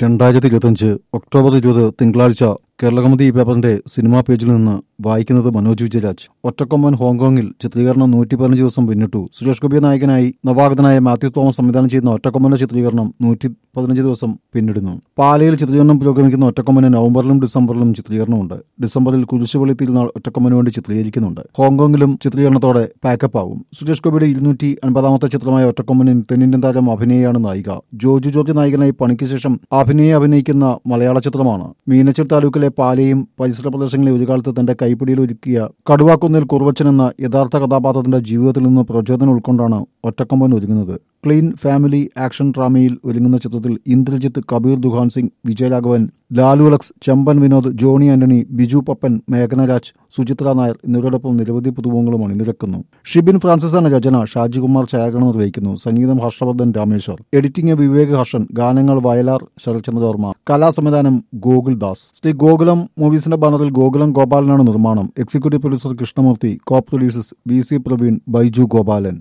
രണ്ടായിരത്തി ഇരുപത്തിയഞ്ച് ഒക്ടോബർ ഇരുപത് തിങ്കളാഴ്ച കേരളകൗമുദി പേപ്പറിന്റെ സിനിമാ പേജിൽ നിന്ന് വായിക്കുന്നത് മനോജ് വിജയരാജ് ഒറ്റക്കൊമ്പൻ ഹോങ്കോങ്ങിൽ ചിത്രീകരണം നൂറ്റി പതിനഞ്ച് ദിവസം പിന്നിട്ടു സുരേഷ് ഗോപി നായകനായി നവാഗതനായ മാത്യു തോമസ് സംവിധാനം ചെയ്യുന്ന ഒറ്റക്കൊമ്പന്റെ ചിത്രീകരണം നൂറ്റി പതിനഞ്ച് ദിവസം പിന്നിടുന്നു പാലയിൽ ചിത്രീകരണം പുരോഗമിക്കുന്ന ഒറ്റക്കൊമ്പന് നവംബറിലും ഡിസംബറിലും ചിത്രീകരണമുണ്ട് ഡിസംബറിൽ കുരിശുപള്ളി തിരുനാൾ ഒറ്റക്കൊമ്പന് വേണ്ടി ചിത്രീകരിക്കുന്നുണ്ട് ഹോങ്കോങ്ങിലും ചിത്രീകരണത്തോടെ പാക്കപ്പ് ആവും സുരേഷ് ഗോപിയുടെ ഇരുന്നൂറ്റി അൻപതാമത്തെ ചിത്രമായ ഒറ്റക്കൊമ്പനിൽ തെന്നിന്ത്യൻ താരം അഭിനയാണ് നായിക ജോജു ജോർജ് നായകനായി പണിക്ക് ശേഷം അഭിനയെ അഭിനയിക്കുന്ന മലയാള ചിത്രമാണ് മീനച്ചിൽ താലൂക്കിലെ പാലയും പരിസര പ്രദേശങ്ങളെ ഒരു കാലത്ത് തന്റെ കൈപ്പിടിയിൽ ഒരുക്കിയ കടുവാക്കുന്നിൽ കുറുവച്ചൻ എന്ന യഥാർത്ഥ കഥാപാത്രത്തിന്റെ ജീവിതത്തിൽ നിന്ന് പ്രചോദനം ഉൾക്കൊണ്ടാണ് ഒറ്റക്കൊമ്പൻ ഒരുങ്ങുന്നത് ക്ലീൻ ഫാമിലി ആക്ഷൻ ഡ്രാമയിൽ ഒരുങ്ങുന്ന ചിത്രത്തിൽ ഇന്ദ്രജിത്ത് കബീർ ദുഹാൻ സിംഗ് വിജയരാഘവൻ ലാലു അലക്സ് ചെമ്പൻ വിനോദ് ജോണി ആന്റണി ബിജു പപ്പൻ മേഘനരാജ് സുചിത്ര നായർ എന്നിവരോടൊപ്പം നിരവധി പുതുമുഖങ്ങളും അണിനിരക്കുന്നു ഷിബിൻ ഫ്രാൻസിസ് എന്ന രചന ഷാജികുമാർ ഛായാഗ്രഹണം നിർവഹിക്കുന്നു സംഗീതം ഹർഷവർദ്ധൻ രാമേശ്വർ എഡിറ്റിംഗ് വിവേക് ഹർഷൻ ഗാനങ്ങൾ വയലാർ ശരത്ചന്ദ്രവർമ്മ കലാസംവിധാനം ഗോകുൽ ദാസ് ശ്രീ ഗോകുലം മൂവീസിന്റെ ബാനറിൽ ഗോകുലം ഗോപാലനാണ് നിർമ്മാണം executive producer Krishnamurthy co producers V C Praveen Baiju Gopalan